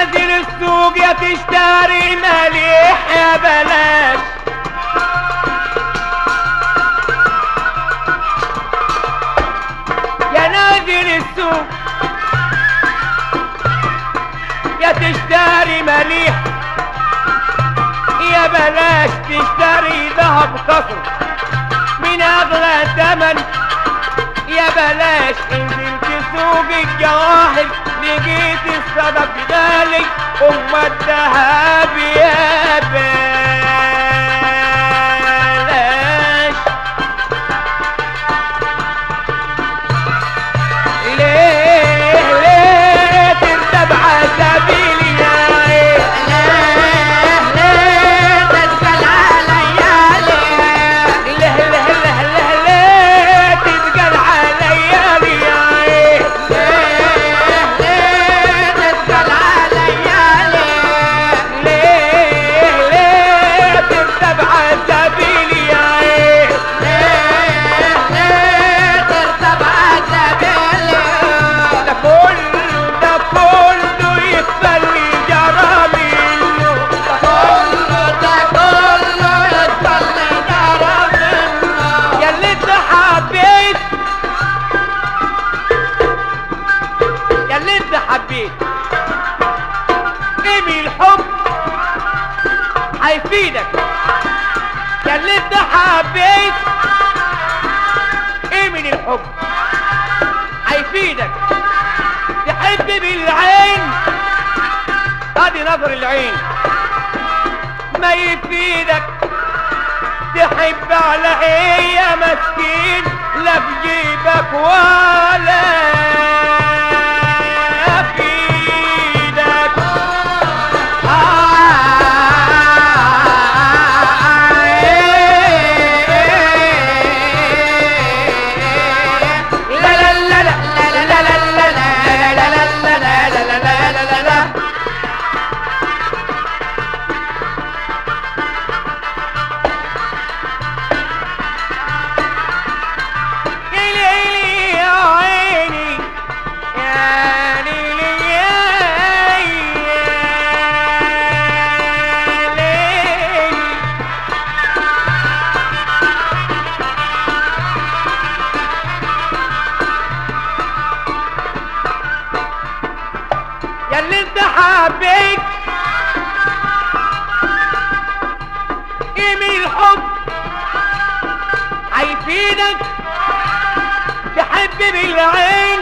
نازل السوق يا تشتري مليح يا بلاش يا نازل السوق يا تشتري مليح يا بلاش تشتري ذهب قصر من اغلى ثمن يا بلاش انزلت سوق الجواهر لقيت الصدف غالي ام الذهب يا بلاش ليه ليه ترتب عسبيلي يا عين ليه ليه ليه ليه ليه تتقل عليا يا عين ليه ليه ترتب عسبيلي يا عين ده كله ده كله يخلي جرامي يا اللي انت حبيت يا اللي انت حبيت ايه الحب هيفيدك يا اللي انت حبيت ايه من الحب هيفيدك تحب بالعين ادي نظر العين ما يفيدك تحب على ايه يا مسكين لا في جيبك ولا في ايدك لا لا لا لا لا لا لا لا لا لا لا لا لا لا لا لا ليلي يا عيني يا ليلي يا ليلي يا اللي انت حبيت ايه من الحب هيفيدك تحب بالعين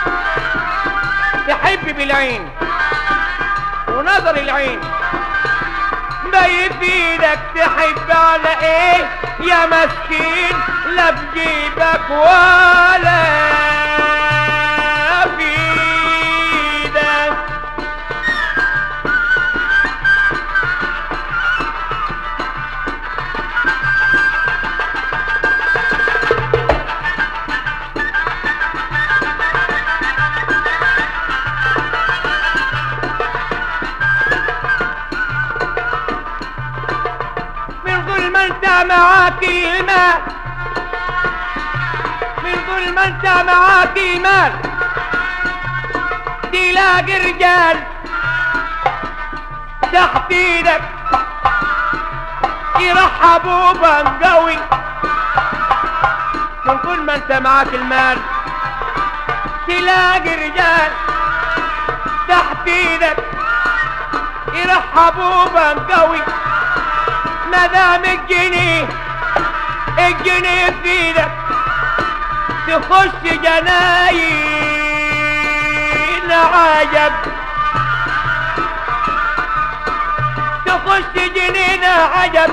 تحب بالعين ونظر العين ما يفيدك تحب على ايه يا مسكين لا في جيبك ولا في ايدك من ظلم انت معاك المال من ظلم انت معاك المال تلاقي رجال تحت ايدك يرحبوا بنقوي من كل ما انت معاك المال تلاقي رجال تحت ايدك يرحبوا بنقوي ما دام الجنيه الجنيه في ايدك تخش جناين عجب تخش جنين عجب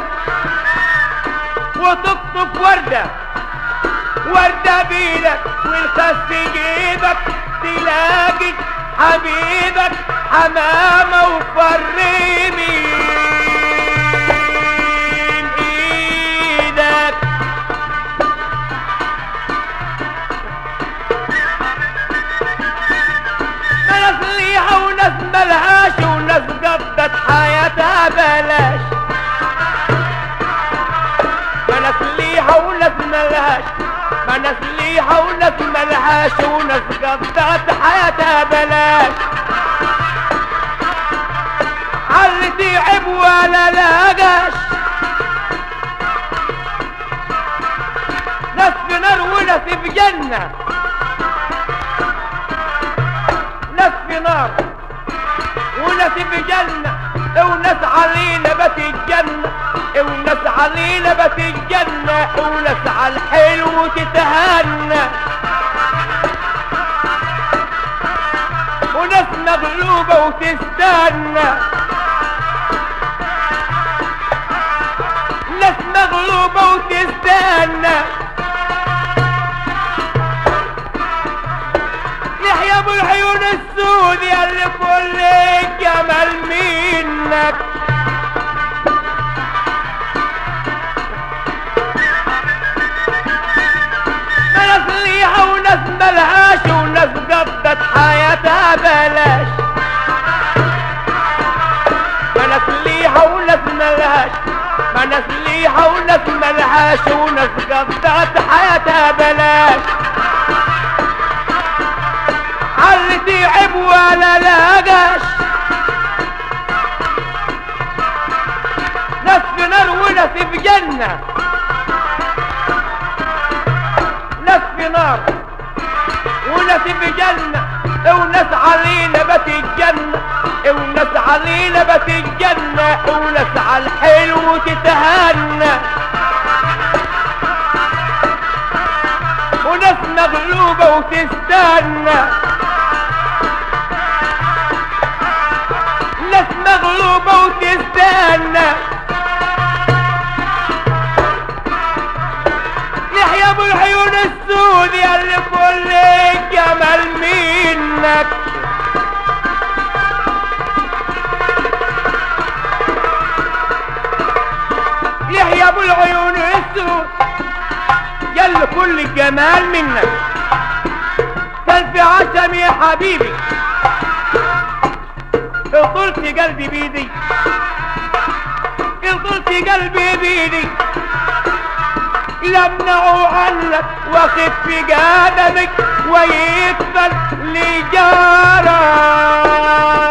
وتقطف وردة وردة بيدك والخس جيبك تلاقي حبيبك حمامة وفر من ايدك ناس ليها وناس ملهاش وناس قضت حياتها بلاش ما ناس ليها وناس ملهاش ما ناس ليها وناس ملهاش وناس قضت حياتها بلاش علي تعب ولا لاقاش ناس في نار وناس في جنة ناس في نار وناس في جنة وناس علينا بت الجنة وناس علينا بت الجنة وناس على الحلو تتهنى وناس مغلوبة وتستنى ناس مغلوبة وتستنى يحيى ابو العيون السود ياللي كل الجمال منك ناس ليها وناس ملهاش وناس قضت حياتها بلاش ما ناس ليها وناس ملهاش ما ناس ليها وناس ملهاش وناس قضت حياتها بلاش علي تعب ولا لاقاش ناس في نار وناس في جنة ناس في نار وناس في جنة وناس علينا بت الجنة وناس علينا بت الجنة وناس على الحلو تتهنى وناس مغلوبة وتستنى ناس مغلوبة وتستنى يحيى ابو العيون السود ياللي كل الجمال منك يحيى ابو العيون السود ياللي كل الجمال منك كان في عشم يا حبيبي قلت قلبي بيدي قلت قلبي بيدي يمنعوا عنك واخف في قدمك ويقبل لجارك